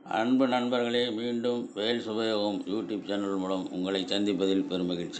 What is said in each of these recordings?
அன்பு நண்பர்களே மீண்டும் வேல் சுபயோகம் யூடியூப் சேனல் மூலம் உங்களை சந்திப்பதில் பெருமகிழ்ச்சி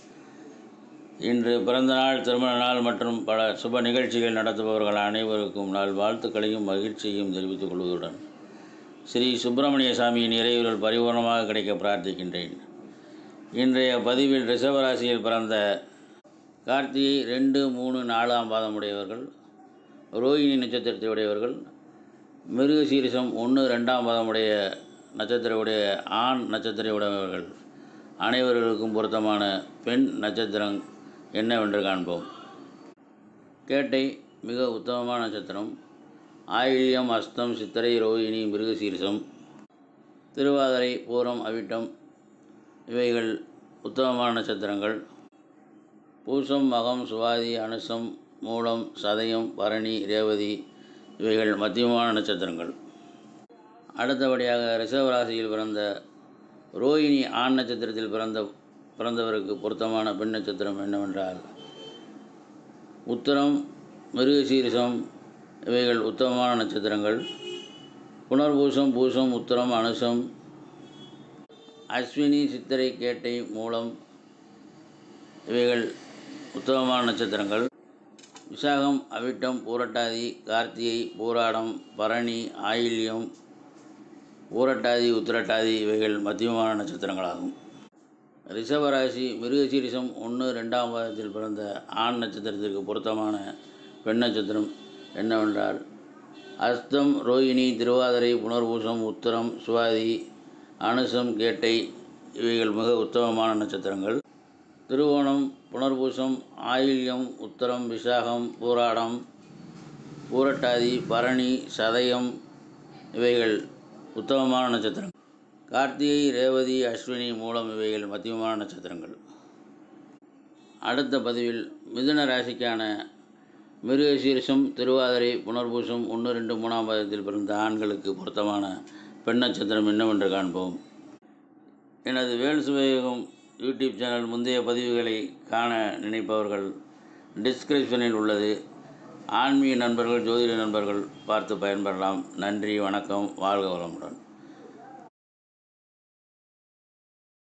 இன்று பிறந்தநாள் திருமண நாள் மற்றும் பல சுப நிகழ்ச்சிகள் நடத்துபவர்கள் அனைவருக்கும் நாள் வாழ்த்துக்களையும் மகிழ்ச்சியையும் தெரிவித்துக் கொள்வதுடன் ஸ்ரீ சுப்பிரமணிய சாமியின் இறைவர்கள் பரிபூர்ணமாக கிடைக்க பிரார்த்திக்கின்றேன் இன்றைய பதிவில் ரிஷபராசியில் பிறந்த கார்த்திகை ரெண்டு மூணு நாலாம் பாதம் உடையவர்கள் ரோஹிணி நட்சத்திரத்தை உடையவர்கள் மிருகசீரிசம் ஒன்று ரெண்டாம் பாதமுடைய நட்சத்திரவுடைய ஆண் நட்சத்திர உடையவர்கள் அனைவர்களுக்கும் பொருத்தமான பெண் நட்சத்திரம் என்னவென்று காண்போம் கேட்டை மிக உத்தமமான நட்சத்திரம் ஆயில்யம் அஸ்தம் சித்திரை ரோஹிணி மிருகசீரிசம் திருவாதிரை பூரம் அவிட்டம் இவைகள் உத்தமமான நட்சத்திரங்கள் பூசம் மகம் சுவாதி அனுசம் மூலம் சதயம் பரணி ரேவதி இவைகள் மத்தியமான நட்சத்திரங்கள் அடுத்தபடியாக ரிஷப ராசியில் பிறந்த ரோஹிணி ஆண் நட்சத்திரத்தில் பிறந்த பிறந்தவருக்கு பொருத்தமான பெண் நட்சத்திரம் என்னவென்றால் உத்தரம் மிருகசீரிசம் இவைகள் உத்தமமான நட்சத்திரங்கள் புனர்பூசம் பூசம் உத்தரம் அனுசம் அஸ்வினி சித்திரை கேட்டை மூலம் இவைகள் உத்தமமான நட்சத்திரங்கள் விசாகம் அவிட்டம் பூரட்டாதி கார்த்திகை பூராடம் பரணி ஆயில்யம் பூரட்டாதி உத்திரட்டாதி இவைகள் மத்தியமான நட்சத்திரங்களாகும் ரிஷபராசி மிருகசீரிசம் ஒன்று ரெண்டாம் பாதத்தில் பிறந்த ஆண் நட்சத்திரத்திற்கு பொருத்தமான பெண் நட்சத்திரம் என்னவென்றால் அஸ்தம் ரோஹிணி திருவாதிரை புனர்பூசம் உத்தரம் சுவாதி அனுசம் கேட்டை இவைகள் மிக உத்தமமான நட்சத்திரங்கள் திருவோணம் புனர்பூசம் ஆயில்யம் உத்தரம் விசாகம் பூராடம் பூரட்டாதி பரணி சதயம் இவைகள் உத்தமமான நட்சத்திரம் கார்த்திகை ரேவதி அஸ்வினி மூலம் இவைகள் மத்தியமான நட்சத்திரங்கள் அடுத்த பதிவில் மிதுன ராசிக்கான மிருகசீரிசம் திருவாதிரை புனர்பூசம் ஒன்று ரெண்டு மூணாம் பாதத்தில் பிறந்த ஆண்களுக்கு பொருத்தமான பெண் நட்சத்திரம் என்னவென்று காண்போம் எனது வேல் சுவேகம் யூடியூப் சேனல் முந்தைய பதிவுகளை காண நினைப்பவர்கள் டிஸ்கிரிப்ஷனில் உள்ளது ஆன்மீக நண்பர்கள் ஜோதிட நண்பர்கள் பார்த்து பயன்பெறலாம் நன்றி வணக்கம் வாழ்க வளமுடன்